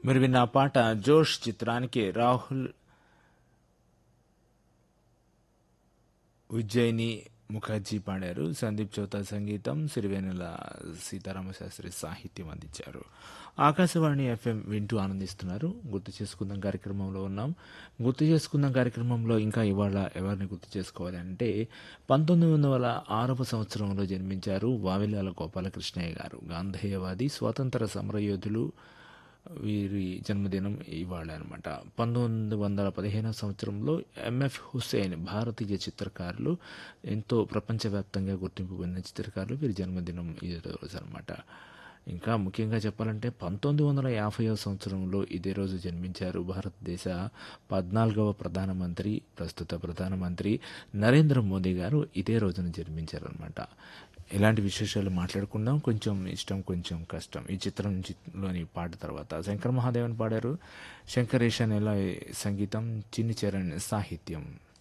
మీరు విన్న ఆ పాట జోష్ చిత్రానికి రాహుల్ ఉజ్జయిని ముఖర్జీ పాడారు సందీప్ చౌతా సంగీతం సిరివేనుల సీతారామ శాస్త్రి సాహిత్యం అందించారు ఆకాశవాణి ఎఫ్ఎం వింటూ ఆనందిస్తున్నారు గుర్తు చేసుకుందాం కార్యక్రమంలో ఉన్నాం గుర్తు చేసుకుందాం కార్యక్రమంలో ఇంకా ఇవాళ ఎవరిని గుర్తు చేసుకోవాలి అంటే పంతొమ్మిది వందల ఆరవ సంవత్సరంలో జన్మించారు వావిలాల గోపాలకృష్ణయ్య గారు గాంధేయవాది స్వాతంత్ర సమరయోధులు వీరి జన్మదినం ఇవాళ అనమాట పంతొమ్మిది వందల పదిహేనవ సంవత్సరంలో ఎంఎఫ్ హుస్సేన్ భారతీయ చిత్రకారులు ఎంతో ప్రపంచవ్యాప్తంగా గుర్తింపు పొందిన చిత్రకారులు వీరి జన్మదినం ఈ రోజు అనమాట ఇంకా ముఖ్యంగా చెప్పాలంటే పంతొమ్మిది వందల యాభైవ సంవత్సరంలో ఇదే రోజు జన్మించారు భారతదేశ పద్నాలుగవ ప్రధానమంత్రి ప్రస్తుత ప్రధానమంత్రి నరేంద్ర మోదీ గారు ఇదే రోజున జన్మించారనమాట ఇలాంటి విశేషాలు మాట్లాడుకుందాం కొంచెం ఇష్టం కొంచెం కష్టం ఈ చిత్రం నుంచిలోని పాట తర్వాత శంకర్ మహాదేవన్ పాడారు శంకరేషన్ ఎలా సంగీతం చిన్ని చరణ్ సాహిత్యం